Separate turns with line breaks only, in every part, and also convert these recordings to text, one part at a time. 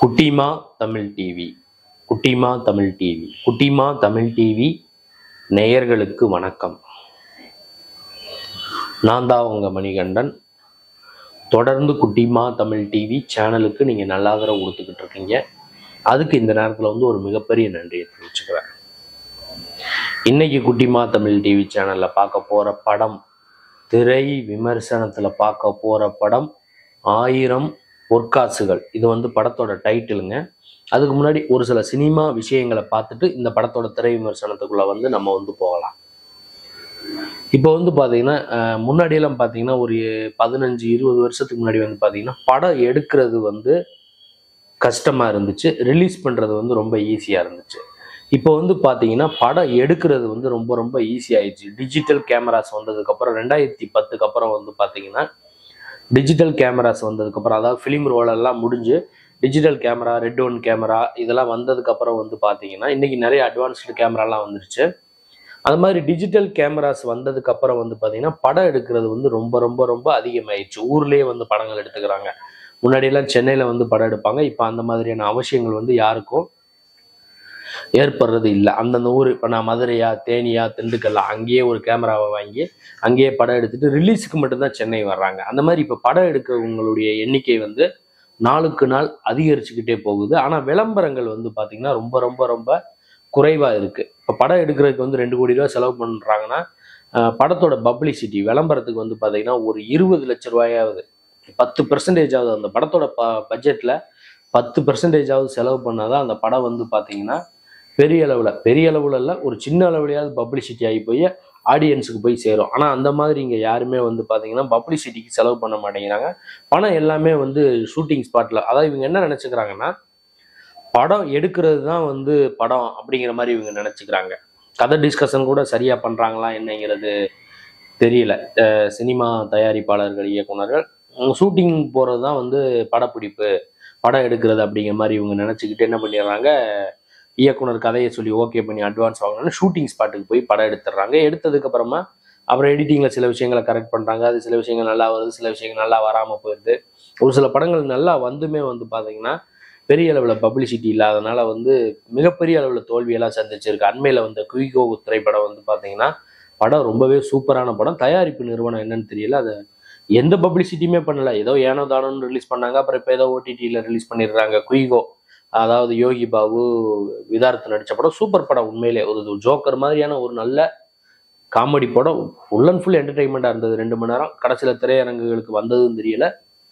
குட்டிமா தமிழ் டிவி குட்டிமா தமிழ் டிவி குட்டிமா தமிழ் டிவி நேயர்களுக்கு வணக்கம் நான் தான் உங்க மணிகண்டன் தொடர்ந்து குட்டிமா தமிழ் டிவி சேனலுக்கு நீங்கள் நல்ல ஆதரவு கொடுத்துக்கிட்டு இருக்கீங்க அதுக்கு இந்த நேரத்தில் வந்து ஒரு மிகப்பெரிய நன்றியை தெரிவிச்சுக்கிறேன் இன்னைக்கு குட்டிமா தமிழ் டிவி சேனலில் பார்க்க போகிற படம் திரை விமர்சனத்தில் பார்க்க போகிற படம் ஆயிரம் பொற்காசுகள் இது வந்து படத்தோட டைட்டிலுங்க அதுக்கு முன்னாடி ஒரு சில சினிமா விஷயங்களை பார்த்துட்டு இந்த படத்தோட திரை விமர்சனத்துக்குள்ள வந்து நம்ம வந்து போகலாம் இப்போ வந்து பார்த்தீங்கன்னா அஹ், முன்னாடியெல்லாம் பார்த்தீங்கன்னா ஒரு பதினஞ்சு இருபது வருஷத்துக்கு முன்னாடி வந்து பார்த்தீங்கன்னா படம் எடுக்கிறது வந்து கஷ்டமாக இருந்துச்சு ரிலீஸ் பண்ணுறது வந்து ரொம்ப ஈஸியாக இருந்துச்சு இப்போ வந்து பார்த்தீங்கன்னா படம் எடுக்கிறது வந்து ரொம்ப ரொம்ப ஈஸி ஆயிடுச்சு டிஜிட்டல் கேமராஸ் வந்ததுக்கப்புறம் ரெண்டாயிரத்தி பத்துக்கு அப்புறம் வந்து பார்த்தீங்கன்னா டிஜிட்டல் கேமராஸ் வந்ததுக்கப்புறம் அதாவது ஃபிலிம் ரோலெல்லாம் முடிஞ்சு digital camera red one camera இதெல்லாம் வந்ததுக்கப்புறம் வந்து பார்த்தீங்கன்னா இன்றைக்கி நிறைய அட்வான்ஸ்டு கேமராலாம் வந்துருச்சு அது மாதிரி டிஜிட்டல் கேமராஸ் வந்ததுக்கு அப்புறம் வந்து பார்த்தீங்கன்னா படம் எடுக்கிறது வந்து ரொம்ப ரொம்ப ரொம்ப அதிகமாயிடுச்சு ஊர்லேயே வந்து படங்கள் எடுத்துக்கிறாங்க முன்னாடியெல்லாம் சென்னையில் வந்து படம் எடுப்பாங்க இப்போ அந்த மாதிரியான அவசியங்கள் வந்து யாருக்கும் ஏற்படுறது இல்லை அந்தந்த ஊர் இப்போ நான் மதுரையா தேனியா திண்டுக்கல்லா அங்கேயே ஒரு கேமராவை வாங்கி அங்கேயே படம் எடுத்துட்டு ரிலீஸுக்கு மட்டும்தான் சென்னை வர்றாங்க அந்த மாதிரி இப்போ படம் எடுக்கிறவங்களுடைய எண்ணிக்கை வந்து நாளுக்கு நாள் அதிகரிச்சுக்கிட்டே போகுது ஆனால் விளம்பரங்கள் வந்து பார்த்திங்கன்னா ரொம்ப ரொம்ப ரொம்ப குறைவாக இருக்குது இப்போ படம் எடுக்கிறதுக்கு வந்து ரெண்டு கோடி ரூபா செலவு பண்ணுறாங்கன்னா அஹ், படத்தோட பப்ளிசிட்டி விளம்பரத்துக்கு வந்து பார்த்தீங்கன்னா ஒரு இருபது லட்ச ரூபாயாவது பத்து பெர்சன்டேஜாவது அந்த படத்தோட ப பட்ஜெட்டில் பத்து பெர்சன்டேஜாவது செலவு பண்ணாதான் அந்த படம் வந்து பார்த்தீங்கன்னா பெரிய அளவில் பெரிய அளவில் இல்லை ஒரு சின்ன அளவுலையாவது பப்ளிசிட்டி ஆகி போய் ஆடியன்ஸுக்கு போய் சேரும் ஆனால் அந்த மாதிரி இங்கே யாருமே வந்து பார்த்தீங்கன்னா பப்ளிசிட்டிக்கு செலவு பண்ண மாட்டேங்கிறாங்க பணம் எல்லாமே வந்து ஷூட்டிங் ஸ்பாட்டில் அதாவது இவங்க என்ன நினச்சிக்கிறாங்கன்னா படம் எடுக்கிறது தான் வந்து படம் அப்படிங்கிற மாதிரி இவங்க நினச்சிக்கிறாங்க கதை டிஸ்கஷன் கூட சரியாக பண்ணுறாங்களா என்னங்கிறது தெரியல அஹ் சினிமா தயாரிப்பாளர்கள் இயக்குனர்கள் ஷூட்டிங் போகிறது தான் வந்து படப்பிடிப்பு படம் எடுக்கிறது அப்படிங்கிற மாதிரி இவங்க நினச்சிக்கிட்டு என்ன பண்ணிடுறாங்க இயக்குனர் கதையை சொல்லி ஓகே பண்ணி அட்வான்ஸ் வாங்கணும்னு ஷூட்டிங் ஸ்பாட்டுக்கு போய் படம் எடுத்துடுறாங்க எடுத்ததுக்கு அப்புறமா அப்புறம் எடிட்டிங்கில் சில விஷயங்களை கரெக்ட் பண்ணுறாங்க அது சில விஷயங்கள் நல்லா வருது சில விஷயங்கள் நல்லா வராமல் போயிடுது ஒரு சில படங்கள் நல்லா வந்துமே வந்து பார்த்தீங்கன்னா பெரிய அளவில் பப்ளிசிட்டி இல்லாதனால வந்து மிகப்பெரிய அளவில் தோல்வியெல்லாம் சந்திச்சிருக்கு அண்மையில் வந்த குயிகோ திரைப்படம் வந்து பார்த்தீங்கன்னா படம் ரொம்பவே சூப்பரான படம் தயாரிப்பு நிறுவனம் என்னன்னு தெரியல அது எந்த பப்ளிசிட்டியுமே பண்ணல ஏதோ ஏனோ தானோன்னு ரிலீஸ் பண்ணாங்க அப்புறம் இப்போ ஏதோ ஓடிடியில் ரிலீஸ் பண்ணிடுறாங்க குயிகோ அதாவது யோகி பாபு விதார்த்து நடித்த படம் சூப்பர் படம் உண்மையிலே ஒரு ஜோக்கர் மாதிரியான ஒரு நல்ல காமெடி படம் ஃபுல் அண்ட் ஃபுல் என்டர்டைன்மெண்ட்டாக இருந்தது ரெண்டு மணி நேரம் கடைசியில் திரையரங்குகளுக்கு வந்ததும் தெரியல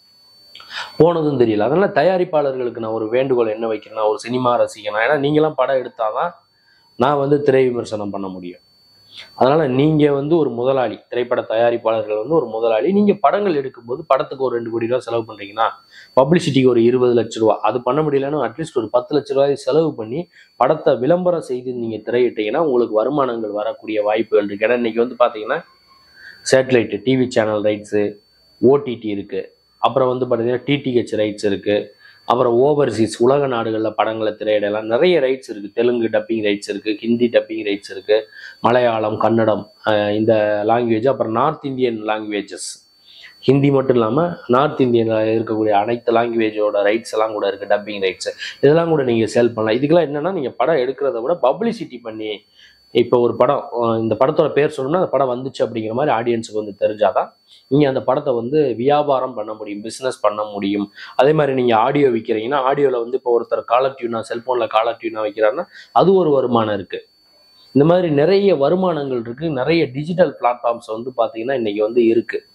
போனதும் தெரியல அதனால தயாரிப்பாளர்களுக்கு நான் ஒரு வேண்டுகோள் என்ன வைக்கிறேன்னா ஒரு சினிமா ரசிகனா ஏன்னா நீங்களாம் படம் எடுத்தாதான் நான் வந்து திரை விமர்சனம் பண்ண முடியும் அதனால நீங்க வந்து ஒரு முதலாளி திரைப்பட தயாரிப்பாளர்கள் வந்து ஒரு முதலாளி நீங்க படங்கள் எடுக்கும்போது படத்துக்கு ஒரு ரெண்டு கோடி ரூபா செலவு பண்றீங்கன்னா பப்ளிசிட்டிக்கு ஒரு இருபது லட்ச ரூபா அது பண்ண முடியலன்னா அட்லீஸ்ட் ஒரு பத்து லட்ச ரூபாய் செலவு பண்ணி படத்தை விளம்பரம் செய்து நீங்க திரையிட்டீங்கன்னா உங்களுக்கு வருமானங்கள் வரக்கூடிய வாய்ப்புகள் இருக்கு ஏன்னா இன்னைக்கு வந்து பாத்தீங்கன்னா satellite TV channel rights OTT இருக்கு அப்புறம் வந்து பார்த்தீங்கன்னா டிடிஹெச் ரைட்ஸ் இருக்கு அப்புறம் ஓவர்சீஸ் உலக நாடுகளில் படங்களை திரையிடலாம் நிறைய ரைட்ஸ் இருக்கு தெலுங்கு டப்பிங் ரைட்ஸ் இருக்கு ஹிந்தி டப்பிங் ரைட்ஸ் இருக்கு மலையாளம் கன்னடம் அஹ் இந்த லாங்குவேஜ் அப்புறம் நார்த் இந்தியன் லாங்குவேஜஸ் ஹிந்தி மட்டும் இல்லாமல் நார்த் இந்தியனில் இருக்கக்கூடிய அனைத்து லாங்குவேஜோட ரைட்ஸ் எல்லாம் கூட இருக்குது டப்பிங் ரைட்ஸ் இதெல்லாம் கூட நீங்கள் சேல் பண்ணலாம் இதுக்கெல்லாம் என்னன்னா நீங்கள் படம் எடுக்கிறத விட பப்ளிசிட்டி பண்ணி இப்போ ஒரு படம் அஹ் இந்த படத்தோட பேர் சொல்லணும்னா அந்த படம் வந்துச்சு அப்படிங்கிற மாதிரி ஆடியன்ஸுக்கு வந்து தெரிஞ்சாதான் நீங்கள் அந்த படத்தை வந்து வியாபாரம் பண்ண முடியும் பிஸ்னஸ் பண்ண முடியும் அதே மாதிரி நீங்கள் ஆடியோ விற்கிறீங்கன்னா ஆடியோவில் வந்து இப்போ ஒருத்தர் காலர் டியூனா செல்ஃபோனில் காலர் டியூனா வைக்கிறாருன்னா அது ஒரு வருமானம் இருக்குது இந்த மாதிரி நிறைய வருமானங்கள் இருக்குது நிறைய டிஜிட்டல் பிளாட்ஃபார்ம்ஸ் வந்து பார்த்தீங்கன்னா இன்றைக்கி வந்து இருக்குது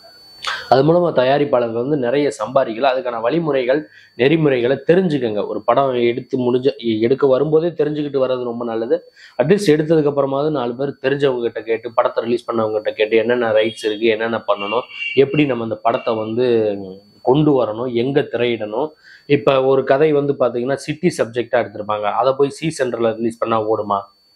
அது மூலமாக தயாரிப்பாளர்கள் வந்து நிறைய சம்பாதிக்கலாம் அதுக்கான வழிமுறைகள் நெறிமுறைகளை தெரிஞ்சுக்கங்க ஒரு படம் எடுத்து முடிஞ்ச எடுக்க வரும்போதே தெரிஞ்சுக்கிட்டு வர்றது ரொம்ப நல்லது அட்லீஸ்ட் எடுத்ததுக்கு அப்புறமாவது நாலு பேர் தெரிஞ்சவங்க கிட்ட கேட்டு படத்தை ரிலீஸ் பண்ணவங்க கிட்ட கேட்டு என்னென்ன ரைட்ஸ் இருக்கு என்னென்ன பண்ணணும் எப்படி நம்ம அந்த படத்தை வந்து கொண்டு வரணும் எங்க திரையிடணும் இப்போ ஒரு கதை வந்து பார்த்தீங்கன்னா சிட்டி சப்ஜெக்டாக எடுத்திருப்பாங்க அதை போய் சி சென்டரில் ரிலீஸ் பண்ணால் ஓடுமா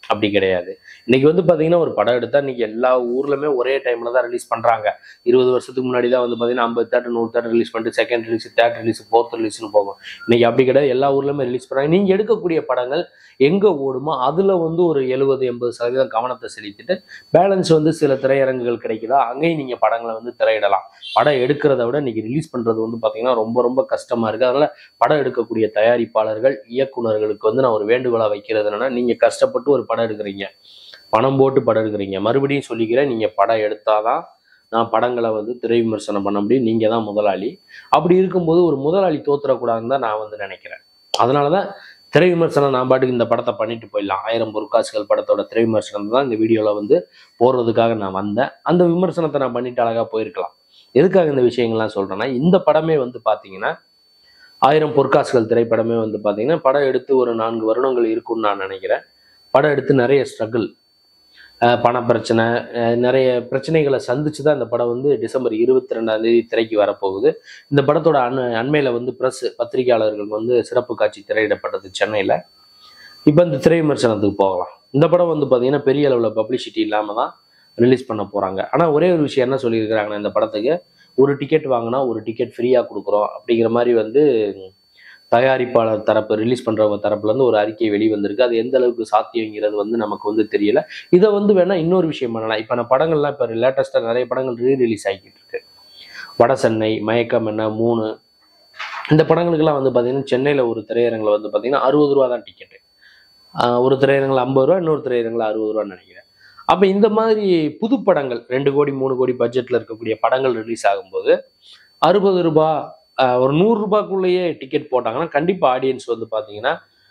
அப்படி கிடையாது இன்னைக்கு வந்து பாத்தீங்கன்னா ஒரு படம் எடுத்தா இன்னைக்கு எல்லா ஊர்லயுமே ஒரே டைம்ல தான் ரிலீஸ் பண்றாங்க இருபது வருஷத்துக்கு முன்னாடி தான் வந்து பாத்தீங்கன்னா ஐம்பது தேட்டர் நூறு தேட்டர் ரிலீஸ் பண்ணிட்டு second release third release fourth ரிலீஸ்னு போகும் இன்னைக்கு அப்படி கிடையாது எல்லா ஊர்லயுமே ரிலீஸ் பண்றாங்க நீங்க எடுக்கக்கூடிய படங்கள் எங்க ஓடுமோ அதுல வந்து ஒரு எழுபது எண்பது சதவீதம் கவனத்தை செலுத்திட்டு பேலன்ஸ் வந்து சில திரையரங்குகள் கிடைக்குதா அங்கேயும் நீங்க படங்களை வந்து திரையிடலாம் படம் எடுக்கிறத விட இன்னைக்கு ரிலீஸ் பண்றது வந்து பாத்தீங்கன்னா ரொம்ப ரொம்ப கஷ்டமா இருக்கு அதனால படம் எடுக்கக்கூடிய தயாரிப்பாளர்கள் இயக்குனர்களுக்கு வந்து நான் ஒரு வேண்டுகோளா வைக்கிறது என்னன்னா நீங்க கஷ்டப்பட்டு ஒரு படம் எடுக்கிறீங்க பணம் போட்டு படம் எடுக்கிறீங்க மறுபடியும் சொல்லிக்கிறேன் நீங்க படம் எடுத்தாதான் நான் படங்களை வந்து திரை விமர்சனம் பண்ண முடியும் நீங்க தான் முதலாளி அப்படி இருக்கும்போது ஒரு முதலாளி தோத்துறக்கூடாதுன்னு தான் நான் வந்து நினைக்கிறேன் அதனாலதான் திரை விமர்சனம் நான் பாட்டுக்கு இந்த படத்தை பண்ணிட்டு போயிடலாம் ஆயிரம் பொற்காசுகள் படத்தோட திரை விமர்சனம் தான் இந்த வீடியோவில் வந்து போடுறதுக்காக நான் வந்தேன் அந்த விமர்சனத்தை நான் பண்ணிட்டு அழகாக போயிருக்கலாம் எதுக்காக இந்த விஷயங்கள்லாம் சொல்றேன்னா இந்த படமே வந்து பார்த்தீங்கன்னா ஆயிரம் பொற்காசுகள் திரைப்படமே வந்து பார்த்தீங்கன்னா படம் எடுத்து ஒரு நான்கு வருடங்கள் இருக்கும்னு நான் நினைக்கிறேன் படம் எடுத்து நிறைய ஸ்ட்ரகிள் பண பிரச்சனை அஹ் நிறைய பிரச்சனைகளை சந்திச்சு தான் இந்த படம் வந்து டிசம்பர் இருபத்தி ரெண்டாம் தேதி திரைக்கு வரப்போகுது இந்த படத்தோட அண் அண்மையில் வந்து ப்ரெஸ் பத்திரிகையாளர்கள் வந்து சிறப்பு காட்சி திரையிடப்பட்டது சென்னையில் இப்போ இந்த திரை விமர்சனத்துக்கு போகலாம் இந்த படம் வந்து பார்த்தீங்கன்னா பெரிய அளவில் பப்ளிசிட்டி இல்லாமல் தான் ரிலீஸ் பண்ண போகிறாங்க ஆனால் ஒரே ஒரு விஷயம் என்ன சொல்லியிருக்கிறாங்கன்னா இந்த படத்துக்கு ஒரு டிக்கெட் வாங்கினா ஒரு டிக்கெட் ஃப்ரீயாக கொடுக்குறோம் அப்படிங்கிற மாதிரி வந்து தயாரிப்பாளர் தரப்பு ரிலீஸ் பண்ணுறவங்க தரப்புலேருந்து ஒரு அறிக்கை வெளிவந்திருக்கு அது எந்த அளவுக்கு சாத்தியங்கிறது வந்து நமக்கு வந்து தெரியல இதை வந்து வேணா இன்னொரு விஷயம் பண்ணலாம் இப்போ நான் படங்கள்லாம் இப்போ லேட்டஸ்ட்டாக நிறைய படங்கள் ரீ ரிலீஸ் ஆகிக்கிட்டு இருக்கு வட சென்னை மயக்கம் என்ன மூணு இந்த படங்களுக்கெல்லாம் வந்து பார்த்தீங்கன்னா சென்னையில் ஒரு திரையரங்கில் வந்து பார்த்தீங்கன்னா அறுபது ரூபா தான் டிக்கெட்டு ஒரு திரையரங்கில் ஐம்பது ரூபா இன்னொரு திரையரங்கில் அறுபது ரூபான்னு நினைக்கிறேன் அப்போ இந்த மாதிரி புது படங்கள் ரெண்டு கோடி மூணு கோடி பட்ஜெட்டில் இருக்கக்கூடிய படங்கள் ரிலீஸ் ஆகும்போது அறுபது ரூபா ஆஹ் ஒரு நூறு ரூபாய்க்குள்ளேயே டிக்கெட் போட்டாங்கன்னா கண்டிப்பாக ஆடியன்ஸ் வந்து பார்த்தீங்கன்னா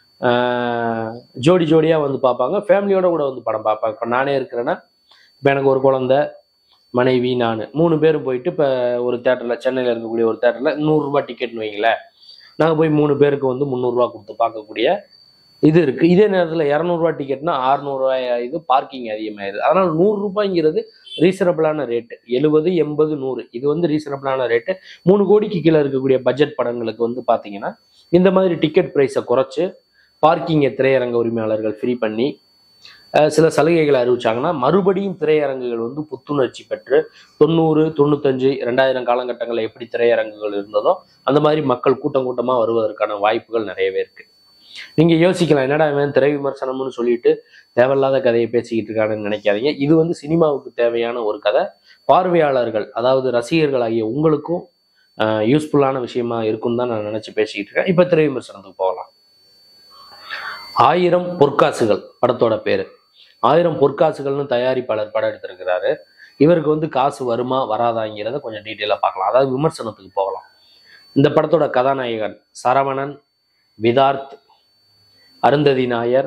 ஆஹ் ஜோடி ஜோடியாக வந்து பார்ப்பாங்க ஃபேமிலியோட கூட வந்து படம் பார்ப்பாங்க இப்போ நானே இருக்கிறேன்னா இப்போ எனக்கு ஒரு குழந்தை மனைவி நான் மூணு பேரும் போயிட்டு இப்போ ஒரு தேட்டரில் சென்னையில் இருக்கக்கூடிய ஒரு தேட்டரில் நூறுரூபா டிக்கெட்னு வைங்களேன் நாங்கள் போய் மூணு பேருக்கு வந்து முந்நூறுரூவா கொடுத்து பார்க்கக்கூடிய இது இருக்குது இதே நேரத்தில் இரநூறுவா டிக்கெட்னா அறநூறுவாய் இது பார்க்கிங் அதிகமாயிருது அதனால் நூறுரூபாய்ங்கிறது ரீசனபிளான ரேட்டு எழுபது எண்பது நூறு இது வந்து ரீசனபிளான ரேட்டு மூணு கோடிக்கு கீழே இருக்கக்கூடிய பட்ஜெட் படங்களுக்கு வந்து பார்த்தீங்கன்னா இந்த மாதிரி டிக்கெட் ப்ரைஸை குறைச்சு பார்க்கிங்கை திரையரங்க உரிமையாளர்கள் ஃப்ரீ பண்ணி அஹ், சில சலுகைகளை அறிவிச்சாங்கன்னா மறுபடியும் திரையரங்குகள் வந்து புத்துணர்ச்சி பெற்று தொண்ணூறு தொண்ணூத்தஞ்சு ரெண்டாயிரம் காலகட்டங்களில் எப்படி திரையரங்குகள் இருந்ததோ அந்த மாதிரி மக்கள் கூட்டம் கூட்டமாக வருவதற்கான வாய்ப்புகள் நிறையவே இருக்கு நீங்க யோசிக்கலாம் என்னடா இவன் திரை விமர்சனம்னு சொல்லிட்டு தேவையில்லாத கதையை பேசிக்கிட்டு இருக்கானுன்னு நினைக்காதீங்க இது வந்து சினிமாவுக்கு தேவையான ஒரு கதை பார்வையாளர்கள் அதாவது ரசிகர்கள் ஆகிய உங்களுக்கும் யூஸ்ஃபுல்லான விஷயமா இருக்கும்னு தான் நான் நினைச்சு பேசிக்கிட்டு இருக்கேன் இப்போ திரை விமர்சனத்துக்கு போகலாம் ஆயிரம் பொற்காசுகள் படத்தோட பேரு ஆயிரம் பொற்காசுகள்னு தயாரிப்பாளர் படம் எடுத்திருக்கிறாரு இவருக்கு வந்து காசு வருமா வராதாங்கிறத கொஞ்சம் டீட்டெயிலாக பார்க்கலாம் அதாவது விமர்சனத்துக்கு போகலாம் இந்த படத்தோட கதாநாயகன் சரவணன் விதார்த் அருந்ததி நாயர்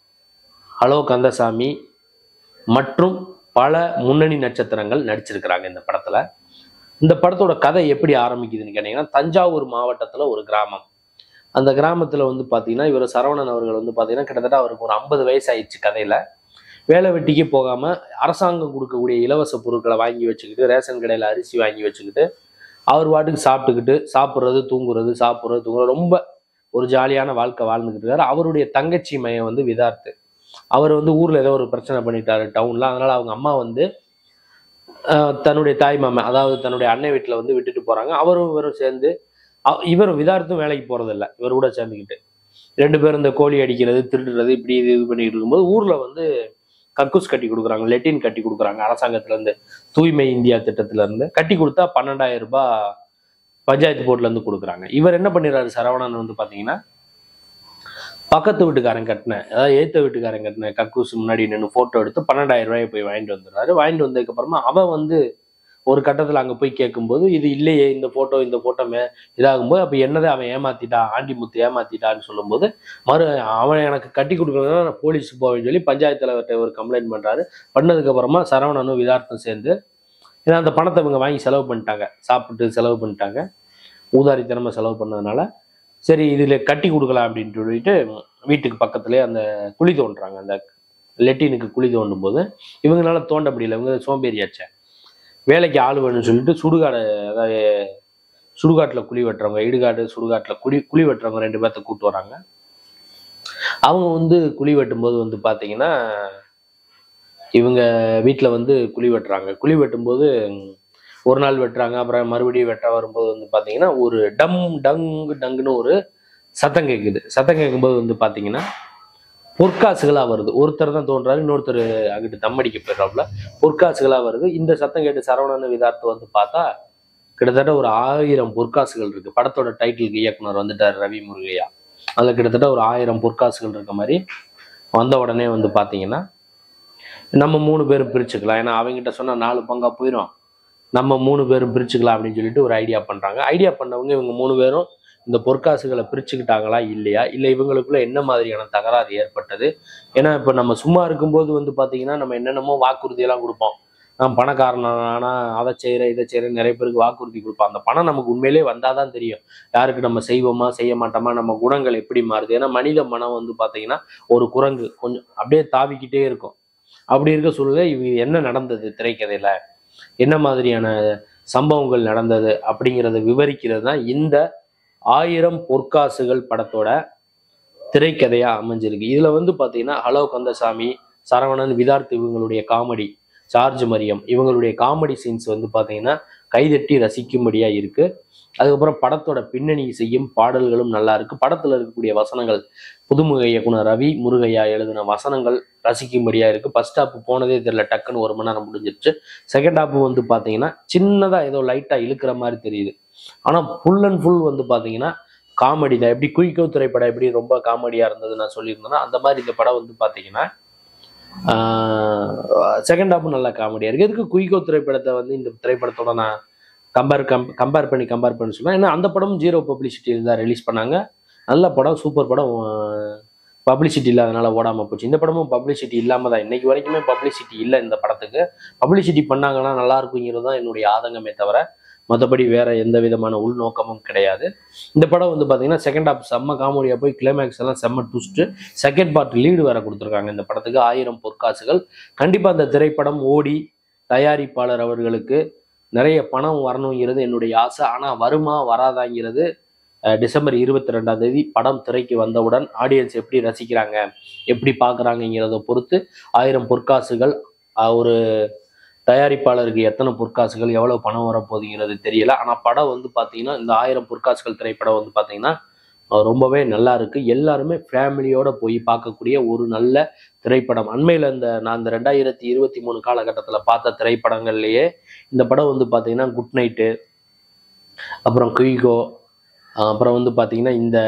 ஹலோ கந்தசாமி மற்றும் பல முன்னணி நட்சத்திரங்கள் நடிச்சிருக்கிறாங்க இந்த படத்துல இந்த படத்தோட கதை எப்படி ஆரம்பிக்குதுன்னு கேட்டீங்கன்னா தஞ்சாவூர் மாவட்டத்துல ஒரு கிராமம் அந்த கிராமத்துல வந்து பாத்தீங்கன்னா இவர் சரவணன் அவர்கள் வந்து பாத்தீங்கன்னா கிட்டத்தட்ட அவருக்கு ஒரு ஐம்பது வயசு ஆயிடுச்சு கதையில வேலை வெட்டிக்கு போகாம அரசாங்கம் கொடுக்கக்கூடிய இலவச பொருட்களை வாங்கி வச்சுக்கிட்டு ரேஷன் கடையில அரிசி வாங்கி வச்சுக்கிட்டு அவர் பாட்டுக்கு சாப்பிட்டுக்கிட்டு சாப்பிட்றது தூங்குறது சாப்பிட்றது தூங்குறது ரொம்ப ஒரு ஜாலியான வாழ்க்கை வாழ்ந்துக்கிட்டு இருக்காரு அவருடைய தங்கச்சி மையம் வந்து விதார்த்து அவர் வந்து ஊர்ல ஏதோ ஒரு பிரச்சனை பண்ணிட்டாரு டவுன்ல அதனால அவங்க அம்மா வந்து ஆஹ், தன்னுடைய தாய் மாமன் அதாவது தன்னுடைய அன்னை வீட்டுல வந்து விட்டுட்டு போறாங்க அவரும் இவரும் சேர்ந்து அவ- இவரும் விதார்த்தும் வேலைக்கு போறதில்ல இவர் கூட சேர்ந்துக்கிட்டு ரெண்டு பேரும் இந்த கோழி அடிக்கிறது திருடுறது இப்படி இது இது பண்ணிட்டு இருக்கும்போது ஊர்ல வந்து கக்கூஸ் கட்டி கொடுக்குறாங்க லெட்டின் கட்டி கொடுக்குறாங்க அரசாங்கத்துல இருந்து தூய்மை இந்தியா திட்டத்துல இருந்து கட்டி கொடுத்தா பன்னெண்டாயிரம் ரூபாய் பஞ்சாயத்து போர்ட்ல இருந்து கொடுக்குறாங்க இவர் என்ன பண்ணிடுறாரு சரவணன் வந்து பாத்தீங்கன்னா பக்கத்து வீட்டுக்காரன் கட்டின அதாவது ஏத்த வீட்டுக்காரன் கட்டின கக்கூஸ் முன்னாடி நின்று போட்டோ எடுத்து பன்னெண்டாயிரம் ரூபாய் போய் வாங்கிட்டு வந்துடுறாரு வாங்கிட்டு வந்ததுக்கு அப்புறமா அவன் வந்து ஒரு கட்டத்துல அங்க போய் கேட்கும்போது இது இல்லையே இந்த போட்டோ இந்த போட்டோ மே இதாகும்போது அப்ப என்னதை அவன் ஏமாத்திட்டா ஆண்டி முத்து ஏமாத்திட்டான்னு சொல்லும்போது மறு அவன் எனக்கு கட்டி கொடுக்கலன்னா நான் போலீஸ் போவேன்னு சொல்லி பஞ்சாயத்து தலைவர்கிட்ட ஒரு கம்ப்ளைண்ட் பண்றாரு பண்ணதுக்கு அப்புறமா சரவணனும் விதார்த்தம் சேர்ந்து ஏன்னா அந்த பணத்தை இவங்க வாங்கி செலவு பண்ணிட்டாங்க சாப்பிட்டு செலவு பண்ணிட்டாங்க ஊதாரித்தனமா செலவு பண்ணதுனால சரி இதுல கட்டி கொடுக்கலாம் அப்படின்னு சொல்லிட்டு வீட்டுக்கு பக்கத்துலேயே அந்த குழி தோண்டுறாங்க அந்த லெட்டினுக்கு குழி தோண்டும் போது இவங்களால தோண்ட முடியல இவங்க சோம்பேறியாச்சே வேலைக்கு ஆள் வேணும்னு சொல்லிட்டு சுடுகாடை அதாவது சுடுகாட்டில் குழி வெட்டுறவங்க இடுகாடு சுடுகாட்டில் குழி குழி வெட்டுறவங்க ரெண்டு பேர்த்த கூட்டு வராங்க அவங்க வந்து குழி வெட்டும்போது வந்து பார்த்தீங்கன்னா இவங்க வீட்டில் வந்து குழி வெட்டுறாங்க குழி வெட்டும்போது ம், ஒரு நாள் வெட்டுறாங்க அப்புறம் மறுபடியும் வெட்ட வரும்போது வந்து பார்த்தீங்கன்னா ஒரு டம் டங்கு டங்குன்னு ஒரு சத்தம் கேட்குது சத்தம் கேட்கும்போது வந்து பார்த்தீங்கன்னா பொற்காசுகளாக வருது ஒருத்தர் தான் தோன்றாரு இன்னொருத்தர் அங்கிட்டு தம்மடிக்க போயிடுறாப்புல பொற்காசுகளாக வருது இந்த சத்தம் கேட்டு சரவணன் விதார்த்து வந்து பார்த்தா கிட்டத்தட்ட ஒரு ஆயிரம் பொற்காசுகள் இருக்கு படத்தோட டைட்டிலுக்கு இயக்குனர் வந்துட்டார் ரவி முருகையா அதில் கிட்டத்தட்ட ஒரு ஆயிரம் பொற்காசுகள் இருக்க மாதிரி வந்த உடனே வந்து பார்த்தீங்கன்னா நம்ம மூணு பேரும் பிரிச்சுக்கலாம் ஏன்னா அவங்ககிட்ட சொன்னால் நாலு பங்கா போயிடும் நம்ம மூணு பேரும் பிரிச்சுக்கலாம் அப்படின்னு சொல்லிட்டு ஒரு ஐடியா பண்ணுறாங்க ஐடியா பண்ணவங்க இவங்க மூணு பேரும் இந்த பொற்காசுகளை பிரிச்சுக்கிட்டாங்களா இல்லையா இல்லை இவங்களுக்குள்ள என்ன மாதிரியான தகராறு ஏற்பட்டது ஏன்னா இப்போ நம்ம சும்மா இருக்கும்போது வந்து பார்த்தீங்கன்னா நம்ம என்னென்னமோ வாக்குறுதியெல்லாம் கொடுப்போம் நான் பணக்காரனானா அதை செய்கிறேன் இதை செய்கிறேன் நிறைய பேருக்கு வாக்குறுதி கொடுப்போம் அந்த பணம் நமக்கு உண்மையிலே வந்தால் தான் தெரியும் யாருக்கு நம்ம செய்வோமா செய்ய மாட்டோமா நம்ம குணங்கள் எப்படி மாறுது ஏன்னா மனித மனம் வந்து பார்த்தீங்கன்னா ஒரு குரங்கு கொஞ்சம் அப்படியே தாவிக்கிட்டே இருக்கும் அப்படி இருக்க சூழ்நிலை இது என்ன நடந்தது திரைக்கதையில என்ன மாதிரியான சம்பவங்கள் நடந்தது அப்படிங்கிறத விவரிக்கிறது தான் இந்த ஆயிரம் பொற்காசுகள் படத்தோட திரைக்கதையா அமைஞ்சிருக்கு இதுல வந்து பாத்தீங்கன்னா ஹலோ கந்தசாமி சரவணன் விதார்த் இவங்களுடைய காமெடி சார்ஜ் மரியம் இவங்களுடைய காமெடி சீன்ஸ் வந்து பாத்தீங்கன்னா கைதட்டி ரசிக்கும்படியா இருக்கு அதுக்கப்புறம் படத்தோட பின்னணி செய்யும் பாடல்களும் நல்லா இருக்கு படத்துல இருக்கக்கூடிய வசனங்கள் புதுமுக இயக்குனர் ரவி முருகையா எழுதின வசனங்கள் ரசிக்கும்படியா இருக்கு ஃபர்ஸ்ட் ஹாப் போனதே தெரியல டக்குன்னு ஒரு மணி நேரம் முடிஞ்சிருச்சு செகண்ட் ஹாப் வந்து பாத்தீங்கன்னா சின்னதா ஏதோ லைட்டா இழுக்கிற மாதிரி தெரியுது ஆனா ஃபுல் அண்ட் ஃபுல் வந்து பாத்தீங்கன்னா காமெடி தான் எப்படி குயிக்கோ திரைப்படம் எப்படி ரொம்ப காமெடியா இருந்தது நான் சொல்லியிருந்தேன்னா அந்த மாதிரி இந்த படம் வந்து பாத்தீங்கன்னா செகண்ட் ஹாப்பும் நல்லா காமெடியா இருக்கு எதுக்கு குயிக்கோ திரைப்படத்தை வந்து இந்த திரைப்படத்தோட நான் கம்பேர் கம் கம்பேர் பண்ணி கம்பேர் பண்ணி சொல்லுவேன் ஏன்னா அந்த படம் ஜீரோ பப்ளிசிட்டியில் தான் ரிலீஸ் பண்ணாங்க நல்ல படம் சூப்பர் படம் பப்ளிசிட்டி இல்லாதனால ஓடாம போச்சு இந்த படமும் பப்ளிசிட்டி இல்லாம தான் இன்னைக்கு வரைக்குமே பப்ளிசிட்டி இல்லை இந்த படத்துக்கு பப்ளிசிட்டி பண்ணாங்கன்னா நல்லா இருக்குங்கிறது தான் என்னுடைய ஆதங்கமே தவிர மற்றபடி வேற எந்த விதமான உள்நோக்கமும் கிடையாது இந்த படம் வந்து பார்த்தீங்கன்னா செகண்ட் ஹாப் செம்ம காமெடியா போய் கிளைமேக்ஸ் எல்லாம் செம்ம ட்விஸ்ட் செகண்ட் பார்ட் லீடு வேற கொடுத்துருக்காங்க இந்த படத்துக்கு ஆயிரம் பொற்காசுகள் கண்டிப்பா அந்த திரைப்படம் ஓடி தயாரிப்பாளர் அவர்களுக்கு நிறைய பணம் வரணுங்கிறது என்னுடைய ஆசை ஆனா வருமா வராதாங்கிறது அஹ், டிசம்பர் இருபத்தி ரெண்டாம் தேதி படம் திரைக்கு வந்தவுடன் ஆடியன்ஸ் எப்படி ரசிக்கிறாங்க எப்படி பார்க்குறாங்கங்கிறத பொறுத்து ஆயிரம் பொற்காசுகள் அஹ், ஒரு தயாரிப்பாளருக்கு எத்தனை பொற்காசுகள் எவ்வளவு பணம் வரப்போகுதுங்கிறது தெரியல ஆனா படம் வந்து பாத்தீங்கன்னா இந்த ஆயிரம் பொற்காசுகள் திரைப்படம் வந்து பாத்தீங்கன்னா அஹ் ரொம்பவே நல்லா இருக்கு எல்லாருமே ஃபேமிலியோட போய் பார்க்கக்கூடிய ஒரு நல்ல திரைப்படம் அண்மையில் இந்த நான் இந்த ரெண்டாயிரத்தி இருபத்தி மூணு காலகட்டத்தில் பார்த்த திரைப்படங்கள்லேயே இந்த படம் வந்து பார்த்தீங்கன்னா குட் நைட்டு அப்புறம் குயிகோ அப்புறம் வந்து பார்த்தீங்கன்னா இந்த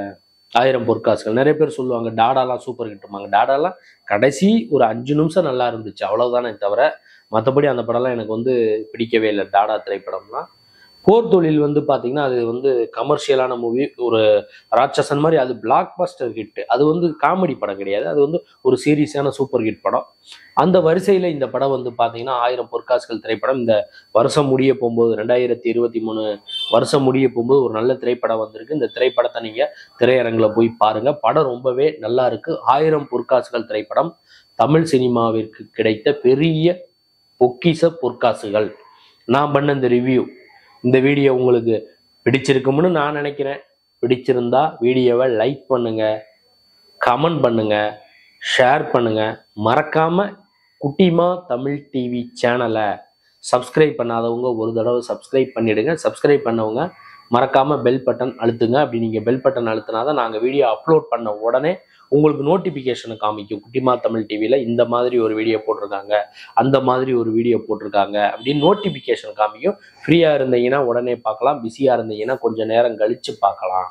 ஆயிரம் பொற்காசுகள் நிறைய பேர் சொல்லுவாங்க டாடாலாம் சூப்பர் ஹிட்டுமாங்க டாடாலாம் கடைசி ஒரு அஞ்சு நிமிஷம் நல்லா இருந்துச்சு அவ்வளவுதானே தவிர மற்றபடி அந்த படம்லாம் எனக்கு வந்து பிடிக்கவே இல்லை டாடா திரைப்படம்லாம் போர் தொழில் வந்து பார்த்தீங்கன்னா அது வந்து கமர்ஷியலான மூவி ஒரு ராட்சசன் மாதிரி அது பிளாக் பஸ்டர் ஹிட் அது வந்து காமெடி படம் கிடையாது அது வந்து ஒரு சீரியஸான சூப்பர் ஹிட் படம் அந்த வரிசையில் இந்த படம் வந்து பார்த்தீங்கன்னா ஆயிரம் பொற்காசுகள் திரைப்படம் இந்த வருஷம் முடிய போகும்போது ரெண்டாயிரத்தி இருபத்தி மூணு வருஷம் முடிய போகும்போது ஒரு நல்ல திரைப்படம் வந்திருக்கு இந்த திரைப்படத்தை நீங்கள் திரையரங்கில் போய் பாருங்க படம் ரொம்பவே நல்லா இருக்கு ஆயிரம் பொற்காசுகள் திரைப்படம் தமிழ் சினிமாவிற்கு கிடைத்த பெரிய பொக்கிஷ பொற்காசுகள் நான் பண்ண இந்த ரிவ்யூ இந்த வீடியோ உங்களுக்கு பிடிச்சிருக்கும்னு நான் நினைக்கிறேன் பிடிச்சிருந்தா வீடியோவை லைக் பண்ணுங்க கமெண்ட் பண்ணுங்க ஷேர் பண்ணுங்க மறக்காம குட்டிமா தமிழ் டிவி சேனலை சப்ஸ்கிரைப் பண்ணாதவங்க ஒரு தடவை சப்ஸ்கிரைப் பண்ணிடுங்க சப்ஸ்கிரைப் பண்ணவங்க மறக்காம பெல் பட்டன் அழுத்துங்க அப்படி நீங்க பெல் பட்டன் அழுத்தினா தான் நாங்கள் வீடியோ அப்லோட் பண்ண உடனே உங்களுக்கு நோட்டிஃபிகேஷனை காமிக்கும் குட்டிமா தமிழ் டிவியில் இந்த மாதிரி ஒரு வீடியோ போட்டிருக்காங்க அந்த மாதிரி ஒரு வீடியோ போட்டிருக்காங்க அப்படின்னு நோட்டிஃபிகேஷன் காமிக்கும் ஃப்ரீயாக இருந்தீங்கன்னா உடனே பார்க்கலாம் பிஸியாக இருந்தீங்கன்னா கொஞ்சம் நேரம் கழித்து பார்க்கலாம்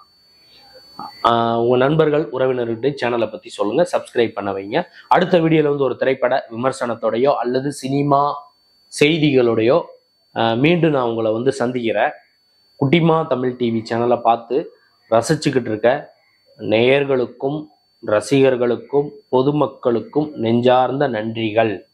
ஆஹ் உங்க நண்பர்கள் உறவினர்கிட்ட சேனலை பற்றி சொல்லுங்கள் சப்ஸ்கிரைப் பண்ண வைங்க அடுத்த வீடியோவில் வந்து ஒரு திரைப்பட விமர்சனத்தோடையோ அல்லது சினிமா செய்திகளோடையோ ஆஹ் மீண்டும் நான் உங்களை வந்து சந்திக்கிறேன் குட்டிமா தமிழ் டிவி சேனலை பார்த்து ரசிச்சுக்கிட்டு இருக்க நேயர்களுக்கும் ரசிகர்களுக்கும் பொதுமக்களுக்கும் நெஞ்சார்ந்த நன்றிகள்